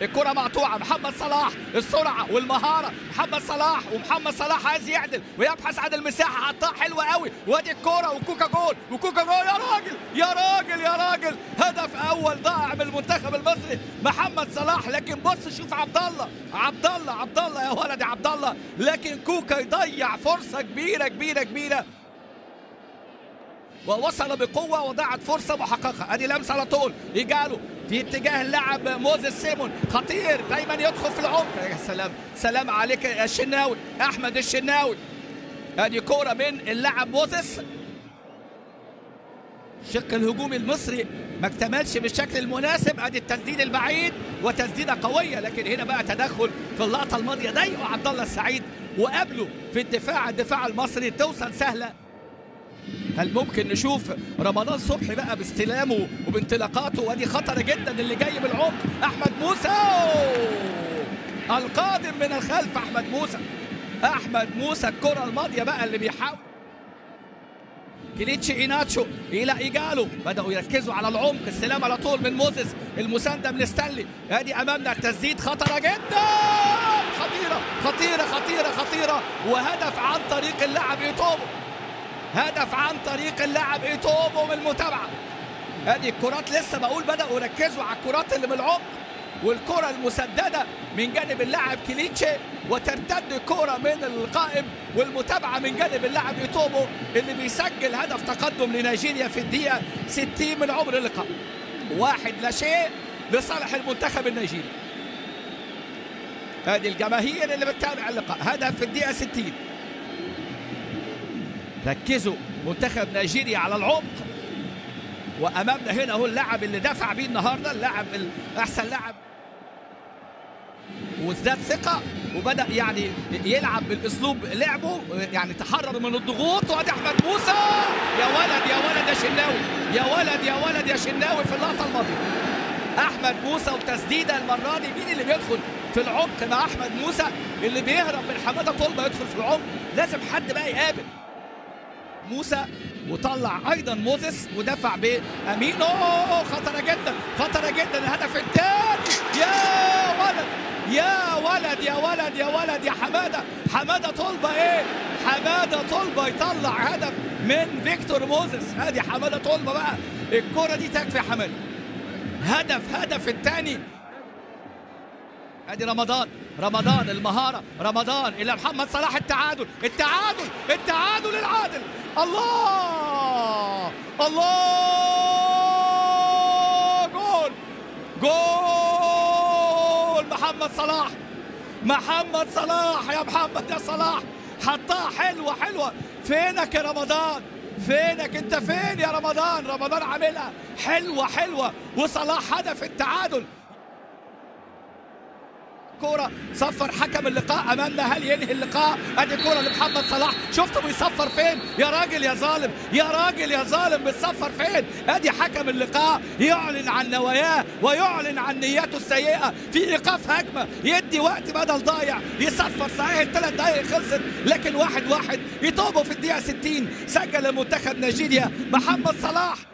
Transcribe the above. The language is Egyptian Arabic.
الكره مقطوعه محمد صلاح السرعه والمهاره محمد صلاح ومحمد صلاح عايز يعدل ويبحث عن المساحه حطها حلوه قوي وادي الكره وكوكا جول وكوكا جول يا راجل يا راجل يا راجل هدف اول ضائع من المنتخب المصري محمد صلاح لكن بص شوف عبد الله عبد الله عبد الله يا ولد يا عبد الله لكن كوكا يضيع فرصه كبيره كبيره كبيره ووصل بقوه وضاعت فرصه محققه ادي لمسه على طول يجاله في اتجاه اللاعب موزيس سيمون خطير دايما يدخل في العمق يا سلام سلام عليك يا الشناوي احمد الشناوي ادي كوره من اللاعب موزيس الشق الهجومي المصري ما اكتملش بالشكل المناسب ادي التسديد البعيد وتسديده قويه لكن هنا بقى تدخل في اللقطه الماضيه ضايقه عبد الله السعيد وقابله في الدفاع الدفاع المصري توصل سهله هل ممكن نشوف رمضان صبحي بقى باستلامه وبانطلاقاته وادي خطره جدا اللي جاي من العمق احمد موسى القادم من الخلف احمد موسى احمد موسى الكره الماضيه بقى اللي بيحاول كليتشي ايناتشو الى ايجالو بداوا يركزوا على العمق استلام على طول من موزيس المسانده من ستانلي ادي امامنا التسديد خطره جدا خطيره خطيره خطيره خطيره وهدف عن طريق اللاعب ايتوبو هدف عن طريق اللاعب ايتوبو من المتابعه ادي الكرات لسه بقول بداوا يركزوا على الكرات اللي من العمق والكره المسدده من جانب اللاعب كليتشي وترتد الكره من القائم والمتابعه من جانب اللاعب ايتوبو اللي بيسجل هدف تقدم لنيجيريا في الدقيقه 60 من عمر اللقاء واحد لا شيء لصالح المنتخب النيجيري هذه الجماهير اللي بتتابع اللقاء هدف في الدقيقه 60 ركزوا منتخب نيجيريا على العمق وامامنا هنا هو اللاعب اللي دفع بيه النهارده اللاعب احسن لاعب وازداد ثقه وبدا يعني يلعب بالاسلوب لعبه يعني تحرر من الضغوط وادي احمد موسى يا ولد يا ولد يا شناوي يا ولد يا ولد يا شناوي في اللقطه الماضيه احمد موسى وتسديده المره دي مين اللي بيدخل في العمق مع احمد موسى اللي بيهرب من حماده طلبه يدخل في العمق لازم حد بقى يقابل موسى وطلع ايضا موزيس ودفع بامين اوه خطره جدا خطره جدا الهدف الثاني يا ولد يا ولد يا ولد يا ولد يا حماده حماده طلبه ايه حماده طلبه يطلع هدف من فيكتور موزيس ادي حماده طلبه بقى الكره دي تكفي حماده هدف هدف الثاني ادي رمضان رمضان المهاره رمضان الى محمد صلاح التعادل التعادل التعادل العادل الله الله جول جول محمد صلاح محمد صلاح يا محمد يا صلاح حطها حلوه حلوه فينك يا رمضان فينك انت فين يا رمضان رمضان عاملها حلوه حلوه وصلاح هدف التعادل كوره صفر حكم اللقاء امامنا هل ينهي اللقاء ادي كوره لمحمد صلاح شفته بيصفر فين يا راجل يا ظالم يا راجل يا ظالم بتصفر فين ادي حكم اللقاء يعلن عن نواياه ويعلن عن نياته السيئه في ايقاف هجمه يدي وقت بدل ضايع يصفر صحيح الثلاث دقائق خلصت لكن واحد واحد يطوبوا في الدقيقه 60 سجل المنتخب نيجيريا محمد صلاح